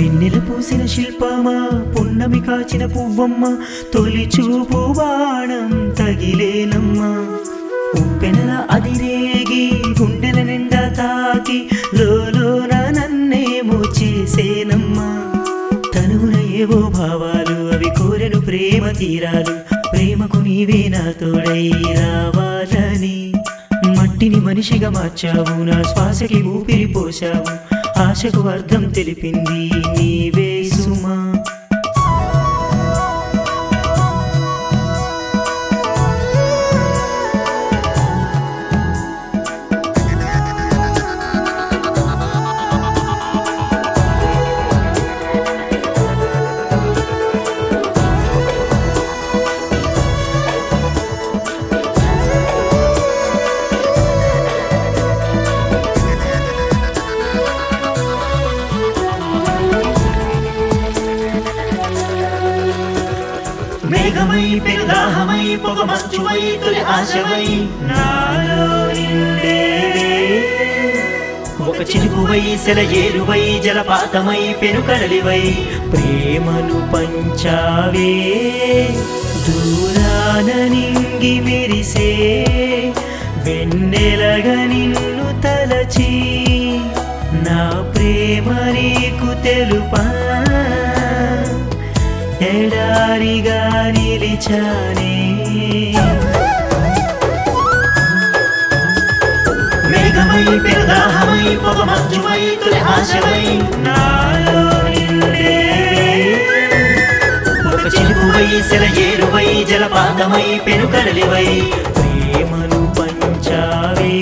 వెన్నెల పూసిన శిల్పమా పున్నమి కాచిన పువ్వమ్మ తొలి చూపు బాణం తగిలేనమ్మా ఉప్పెనల అదిరేగి గుండెల నిండా తాకి లోలోన నన్నేమో చేసేనమ్మా తనువున ఏవో భావాలు అవి కోరెను ప్రేమ తీరాలు ప్రేమకు నీవే నా తోడై రావాలని మట్టిని మనిషిగా మార్చావు నా శ్వాసకి ఊపిరి పోశావు ఆశకు అర్థం తెలిపింది నీవే సుమా మేఘమై పెరుదాహమై పొగ మంచువై తొలి ఆశవై నాలో నిండేవే. ఒక చిలుకువై సెలయేరువై జలపాతమై పెనుకడలివై ప్రేమను పంచావే దూరాన నింగి మెరిసే వెన్నెలగా నిన్ను తలచి నా ప్రేమ నీకు తెలుపా ఎడారిగా నిలిచానే మేఘమై పెరుదాహమై పొగ మంచువై తొలి ఆశవై నాలో నిండే ఒక చిలుకువై సెలయేరువై జలపాతమై పెనుకడలివై ప్రేమను పంచావే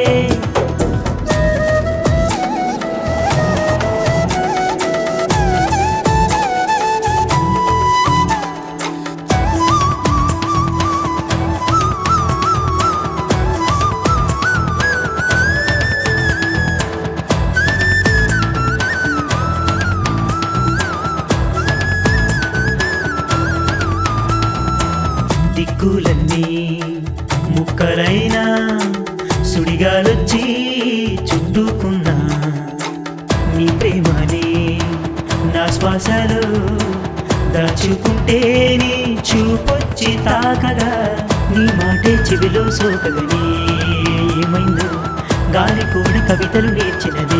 దిక్కులన్నీ ముక్కలైనా సుడిగాలొచ్చి చుట్టుకున్నా నీ ప్రేమని నా శ్వాసలో దాచుకుంటే నీ చూపొచ్చి తాకగా నీ మాటే చెవిలో సోకగని ఏమైందో గాలి కూడా కవితలు నేర్చినదే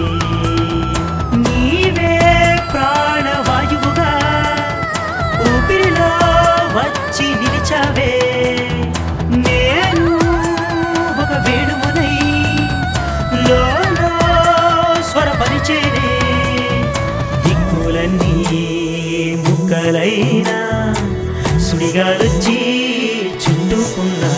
నీవే ప్రాణవాయువుగా ఊపిరిలో వచ్చి నిలిచావే నేను ఒక వేణువునై లోలో స్వరపరిచేనే దిక్కులన్నీ ముక్కలైనా సుడిగాలొచ్చి చుట్టుకున్నా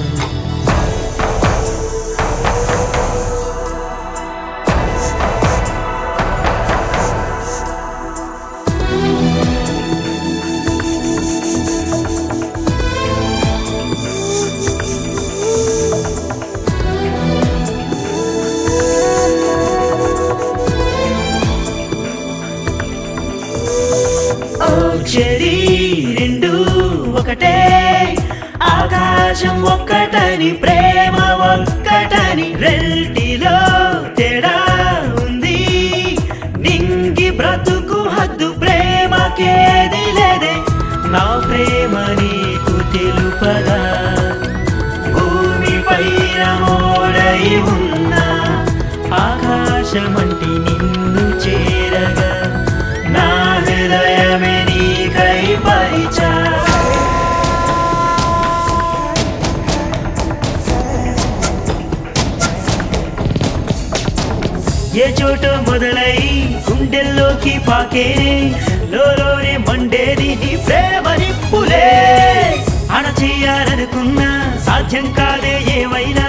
ఓ చెరి రెండు ఒకటే ఆకాశం ఒక్కటని ప్రేమ ఒక్కటని రెంటిలో తేడా ఉంది నింగి బ్రతుకు హద్దు ప్రేమకేది లేదే నా ప్రేమ నీకు తెలుపదా భూమి పైన మోడై ఉన్న ఆకాశమంటి నిన్ను చేరగా నా హృదయమే నీకై పరిచా ఏ చోట మొదలై గుండెల్లోకి పాకే లోలోనే మండేది నీ ప్రేమ నిప్పులే అణచేయాలనుకున్నా సాధ్యం కాదే ఏమైనా